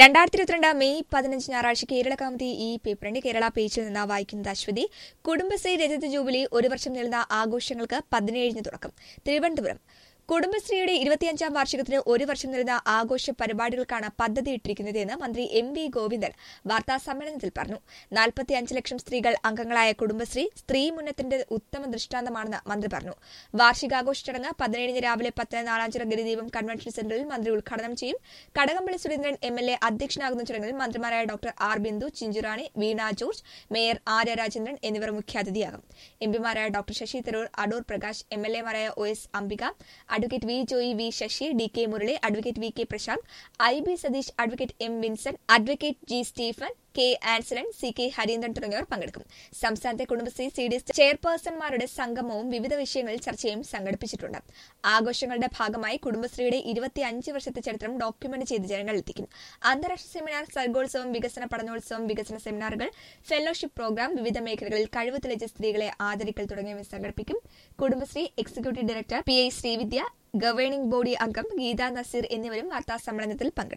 രണ്ടായിരത്തി ഇരുപത്തിരണ്ട് മെയ് പതിനഞ്ച് ഞായറാഴ്ച കേരള കൗമുദി ഈ പേപ്പറിന്റെ കേരള പേജിൽ നിന്ന് വായിക്കുന്നത് അശ്വതി കുടുംബശ്രീ രജത ജൂബിലി ഒരു വർഷം നീളുന്ന ആഘോഷങ്ങൾക്ക് പതിനേഴിന് തുടക്കം തിരുവനന്തപുരം കുടുംബശ്രീയുടെ ഇരുപത്തിയഞ്ചാം വാർഷികത്തിന് ഒരു വർഷം നീളുന്ന ആഘോഷ പരിപാടികൾക്കാണ് പദ്ധതിയിട്ടിരിക്കുന്നതെന്ന് മന്ത്രി എം വി ഗോവിന്ദൻ വാർത്താ സമ്മേളനത്തിൽ പറഞ്ഞു നാൽപ്പത്തിയഞ്ച് ലക്ഷം സ്ത്രീകൾ അംഗങ്ങളായ കുടുംബശ്രീ സ്ത്രീ മുന്നത്തിന്റെ ഉത്തമ ദൃഷ്ടാന്തമാണെന്ന് മന്ത്രി പറഞ്ഞു വാർഷികാഘോഷ ചടങ്ങ് പതിനേഴിന് രാവിലെ പത്തിന് നാലാഞ്ചിറ ഗിരിദീപം കൺവെൻഷൻ സെന്ററിൽ മന്ത്രി ഉദ്ഘാടനം ചെയ്യും Kadakampally Surendran M L A അധ്യക്ഷനാകുന്ന ചടങ്ങിൽ മന്ത്രിമാരായ doctor R Bindu Chinchurani Veena George mayor Arya Rajendran എന്നിവർ മുഖ്യാതിഥിയാകും എംപിമാരായ doctor Shashi Tharoor Adoor Prakash M L എമാരായ O S Ambika advocate V Joy V Sasi D K Murali advocate V K Prasanth I B Satheesh advocate M Vincent advocate G Stephen K Ansalan C K Hareendran തുടങ്ങിയവർ പങ്കെടുക്കും സംസ്ഥാനത്തെ കുടുംബശ്രീ സി ഡി എസ് ചെയർപേഴ്സൺമാരുടെ സംഗമവും വിവിധ വിഷയങ്ങളിൽ ചർച്ചയും സംഘടിപ്പിച്ചിട്ടുണ്ട് ആഘോഷങ്ങളുടെ ഭാഗമായി കുടുംബശ്രീയുടെ ഇരുപത്തിയഞ്ച് വർഷത്തെ ചരിത്രം ഡോക്യുമെന്റ് ചെയ്ത് ജനങ്ങളിലെത്തിക്കും അന്താരാഷ്ട്ര സെമിനാർ സർഗോത്സവം വികസന പഠനോത്സവം വികസന സെമിനാറുകൾ ഫെലോഷിപ്പ് പ്രോഗ്രാം വിവിധ മേഖലകളിൽ കഴിവ് തെളിയിച്ച സ്ത്രീകളെ ആദരിക്കൽ തുടങ്ങിയവ സംഘടിപ്പിക്കും Kudumbashree executive director P I Srividya governing body അംഗം ഗീതാ നസീർ എന്നിവരും വാർത്താ സമ്മേളനത്തിൽ പങ്കെടുത്തു